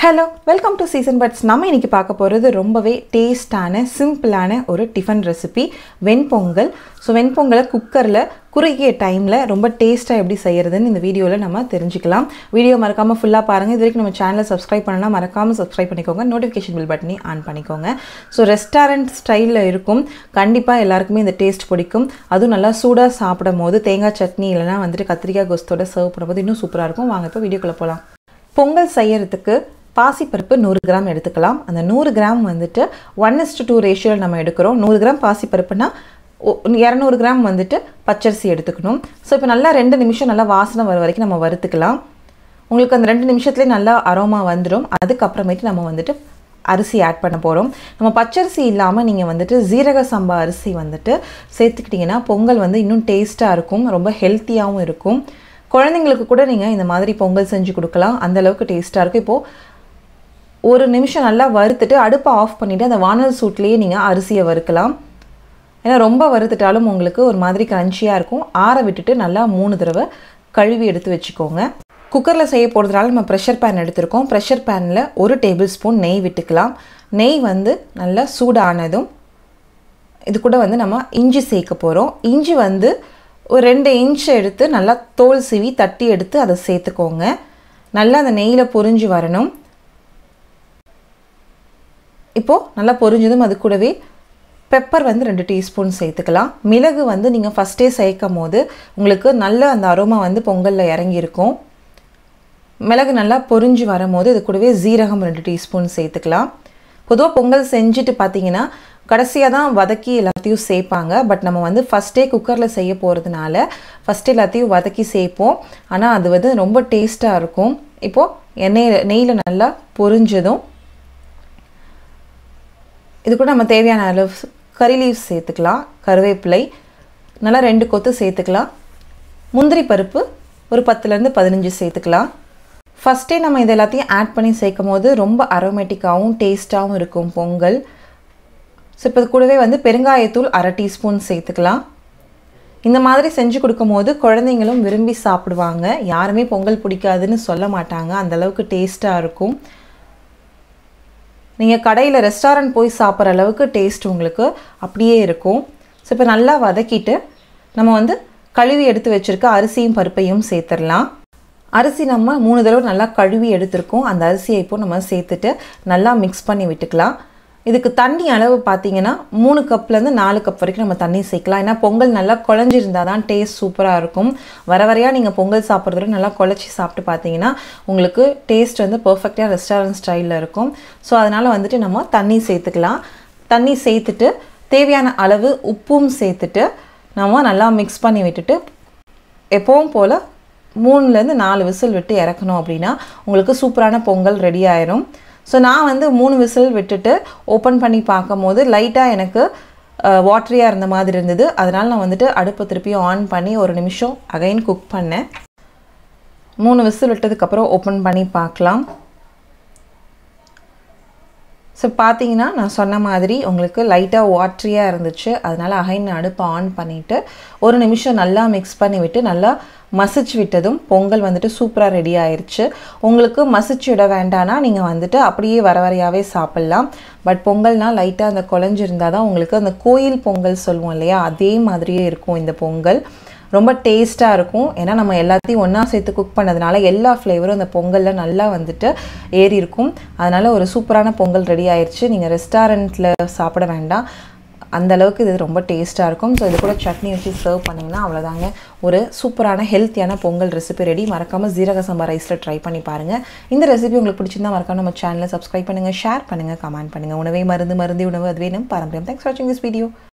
hello welcome to season buds நம்ம இன்னைக்கு பார்க்க போகிறது ரொம்பவே டேஸ்டான சிம்பிளான ஒரு டிஃபன் ரெசிபி வெண்பொங்கல் ஸோ வெண்பொங்கலை குக்கரில் குறுகிய டைமில் ரொம்ப டேஸ்ட்டாக எப்படி செய்கிறதுன்னு இந்த வீடியோவில் நம்ம தெரிஞ்சுக்கலாம் வீடியோ மறக்காமல் ஃபுல்லாக பாருங்கள் இது வரைக்கும் நம்ம சேனலை சப்ஸ்கிரைப் பண்ணலாம் மறக்காமல் சப்ஸ்கிரைப் பண்ணிக்கோங்க நோட்டிஃபிகேஷன் பில் பட்டனி ஆன் பண்ணிக்கோங்க ஸோ ரெஸ்டாரண்ட் ஸ்டைலில் இருக்கும் கண்டிப்பாக எல்லாருக்குமே இந்த டேஸ்ட் பிடிக்கும் அதுவும் நல்லா சூடாக சாப்பிடும் போது தேங்காய் சட்னி இல்லைனா வந்துட்டு கத்திரிக்காய் கோஸ்தோட சர்வ் பண்ணும்போது இன்னும் சூப்பராக இருக்கும் வாங்க இப்போ வீடியோக்குள்ளே போகலாம் பொங்கல் செய்யறதுக்கு பாசிப்பருப்பு நூறு கிராம் எடுத்துக்கலாம் அந்த நூறு கிராம் வந்துட்டு ஒன் இஸ்டு டூ ரேஷியோவில் நம்ம எடுக்கிறோம் நூறு கிராம் பாசிப்பருப்புனா ஒ- இரநூறு கிராம் வந்துட்டு பச்சரிசி எடுத்துக்கணும் ஸோ இப்போ நல்லா ரெண்டு நிமிஷம் நல்லா வாசனை வர வரைக்கும் நம்ம வறுத்துக்கலாம் உங்களுக்கு அந்த ரெண்டு நிமிஷத்துலேயே நல்லா அரோமா வந்துடும் அதுக்கப்புறமேட்டு நம்ம வந்துட்டு அரிசி ஆட் பண்ண போகிறோம் நம்ம பச்சரிசி இல்லாமல் நீங்கள் வந்துட்டு ஜீரக சம்பா அரிசி வந்துட்டு சேர்த்துக்கிட்டிங்கன்னா பொங்கல் வந்து இன்னும் டேஸ்ட்டாக இருக்கும் ரொம்ப ஹெல்த்தியாகவும் இருக்கும் குழந்தைங்களுக்கு கூட நீங்கள் இந்த மாதிரி பொங்கல் செஞ்சு கொடுக்கலாம் அந்த அளவுக்கு டேஸ்ட்டாக இருக்கும் இப்போது ஒரு நிமிஷம் நல்லா வறுத்துட்டு அடுப்பை ஆஃப் பண்ணிவிட்டு அந்த வானல் சூட்லேயே நீங்கள் அரிசியை வறுக்கலாம் ஏன்னா ரொம்ப வறுத்துட்டாலும் உங்களுக்கு ஒரு மாதிரி கிரன்ச்சியாக இருக்கும் ஆற விட்டுட்டு நல்லா மூணு தடவை கழுவி எடுத்து வச்சுக்கோங்க குக்கரில் செய்ய போகிறதுனால நம்ம ப்ரெஷர் பேன் எடுத்திருக்கோம் ப்ரெஷர் பேனில் ஒரு டேபிள் ஸ்பூன் நெய் விட்டுக்கலாம் நெய் வந்து நல்லா சூடானதும் இது கூட வந்து நம்ம இஞ்சி சேர்க்க போகிறோம் இஞ்சி வந்து ஒரு ரெண்டு இன்ச் எடுத்து நல்லா தோல் சீவி தட்டி எடுத்து அதை சேர்த்துக்கோங்க நல்லா அந்த நெய்யில் பொரிஞ்சு வரணும் இப்போது நல்லா பொரிஞ்சதும் அது கூடவே பெப்பர் வந்து ரெண்டு டீஸ்பூன் சேர்த்துக்கலாம் மிளகு வந்து நீங்கள் ஃபஸ்ட்டே சேர்க்கும் போது உங்களுக்கு நல்ல அந்த அரோமா வந்து பொங்கலில் இறங்கியிருக்கும் மிளகு நல்லா பொரிஞ்சு வரும்போது இது கூடவே ஜீரகம் ரெண்டு டீஸ்பூன் சேர்த்துக்கலாம் பொதுவாக பொங்கல் செஞ்சுட்டு பார்த்தீங்கன்னா கடைசியாக தான் வதக்கி எல்லாத்தையும் சேர்ப்பாங்க பட் நம்ம வந்து ஃபஸ்ட்டே குக்கரில் செய்ய போகிறதுனால ஃபஸ்ட்டு எல்லாத்தையும் வதக்கி சேர்ப்போம் ஆனால் அது வந்து ரொம்ப டேஸ்ட்டாக இருக்கும் இப்போது எண்ணெயில் நெய்யில் நல்லா பொரிஞ்சதும் இது கூட நம்ம தேவையான அளவு கறி லீவ்ஸ் சேர்த்துக்கலாம் கருவேப்பிலை நல்லா ரெண்டு கொத்து சேர்த்துக்கலாம் முந்திரி பருப்பு ஒரு பத்துலேருந்து பதினஞ்சு சேர்த்துக்கலாம் ஃபஸ்ட்டே நம்ம இது எல்லாத்தையும் ஆட் பண்ணி சேர்க்கும் போது ரொம்ப அரோமேட்டிக்காகவும் டேஸ்ட்டாகவும் இருக்கும் பொங்கல் ஸோ இப்போ இது கூடவே வந்து பெருங்காயத்தூள் அரை டீஸ்பூன் சேர்த்துக்கலாம் இந்த மாதிரி செஞ்சு கொடுக்கும்போது குழந்தைங்களும் விரும்பி சாப்பிடுவாங்க யாருமே பொங்கல் பிடிக்காதுன்னு சொல்ல மாட்டாங்க அந்த அளவுக்கு டேஸ்ட்டாக இருக்கும் நீங்கள் கடையில் ரெஸ்டாரண்ட் போய் சாப்பிட்ற அளவுக்கு டேஸ்ட் உங்களுக்கு அப்படியே இருக்கும் ஸோ இப்போ நல்லா வதக்கிட்டு நம்ம வந்து கழுவி எடுத்து வச்சுருக்க அரிசியும் பருப்பையும் சேர்த்துடலாம் அரிசி நம்ம மூணு தடவை நல்லா கழுவி எடுத்திருக்கோம் அந்த அரிசியை இப்போ நம்ம சேர்த்துட்டு நல்லா மிக்ஸ் பண்ணி விட்டுக்கலாம் இதுக்கு தண்ணி அளவு பார்த்தீங்கன்னா மூணு கப்லேருந்து நாலு கப் வரைக்கும் நம்ம தண்ணி சேர்க்கலாம் ஏன்னா பொங்கல் நல்லா குழஞ்சிருந்தால் தான் டேஸ்ட் சூப்பராக இருக்கும் வர வரையாக நீங்கள் பொங்கல் சாப்பிட்றத நல்லா குழச்சி சாப்பிட்டு பார்த்தீங்கன்னா உங்களுக்கு டேஸ்ட் வந்து பர்ஃபெக்டாக ரெஸ்டாரண்ட் ஸ்டைலில் இருக்கும் ஸோ அதனால் வந்துட்டு நம்ம தண்ணி சேர்த்துக்கலாம் தண்ணி சேர்த்துட்டு தேவையான அளவு உப்பும் சேர்த்துட்டு நம்ம நல்லா மிக்ஸ் பண்ணி விட்டுட்டு எப்பவும் போல் மூணுலேருந்து நாலு விசில் விட்டு இறக்கணும் அப்படின்னா உங்களுக்கு சூப்பரான பொங்கல் ரெடி ஆயிரும் ஸோ நான் வந்து மூணு விசில் விட்டுட்டு ஓப்பன் பண்ணி பார்க்கும்போது லைட்டாக எனக்கு வாட்டரியாக இருந்த மாதிரி இருந்தது அதனால் நான் வந்துட்டு அடுப்பை திருப்பியும் ஆன் பண்ணி ஒரு நிமிஷம் அகைன் குக் பண்ணேன் மூணு விசில் விட்டதுக்கப்புறம் ஓப்பன் பண்ணி பார்க்கலாம் ஸோ பார்த்தீங்கன்னா நான் சொன்ன மாதிரி உங்களுக்கு லைட்டாக வாட்ரியாக இருந்துச்சு அதனால் அகைன் அடுப்பை ஆன் பண்ணிவிட்டு ஒரு நிமிஷம் நல்லா மிக்ஸ் பண்ணி விட்டு நல்லா மசிச்சு விட்டதும் பொங்கல் வந்துட்டு சூப்பராக ரெடி ஆயிருச்சு உங்களுக்கு மசிச்சு விட வேண்டாம்னா நீங்கள் வந்துட்டு அப்படியே வர வரையாகவே சாப்பிட்லாம் பட் பொங்கல்னால் லைட்டாக அந்த குழஞ்சிருந்தால் தான் உங்களுக்கு அந்த கோயில் பொங்கல் சொல்லுவோம் இல்லையா அதே மாதிரியே இருக்கும் இந்த பொங்கல் ரொம்ப டேஸ்ட்டாக இருக்கும் ஏன்னா நம்ம எல்லாத்தையும் ஒன்றா சேர்த்து குக் பண்ணதுனால எல்லா ஃப்ளேவரும் அந்த பொங்கலில் நல்லா வந்துட்டு ஏறி இருக்கும் அதனால் ஒரு சூப்பரான பொங்கல் ரெடி ஆயிடுச்சு நீங்கள் ரெஸ்டாரண்ட்டில் சாப்பிட வேண்டாம் அந்த அளவுக்கு இது ரொம்ப டேஸ்ட்டாக இருக்கும் ஸோ இது கூட சட்னி வச்சு சர்வ் பண்ணிங்கன்னா அவ்வளோதாங்க ஒரு சூப்பரான ஹெல்த்தியான பொங்கல் ரெசிபி ரெடி மறக்காமல் ஜீரக சம்பா ரைஸில் ட்ரை பண்ணி பாருங்கள் இந்த ரெசிபி உங்களுக்கு பிடிச்சிருந்தா மறக்காம நம்ம சேனலை சப்ஸ்கிரைப் பண்ணுங்கள் ஷேர் பண்ணுங்கள் கமெண்ட் பண்ணுங்கள் உணவே மருந்து மருந்து உணவு அது வேணும் பாரம்பரியம் தேங்க்ஸ் வாட்சிங் திஸ் வீடியோ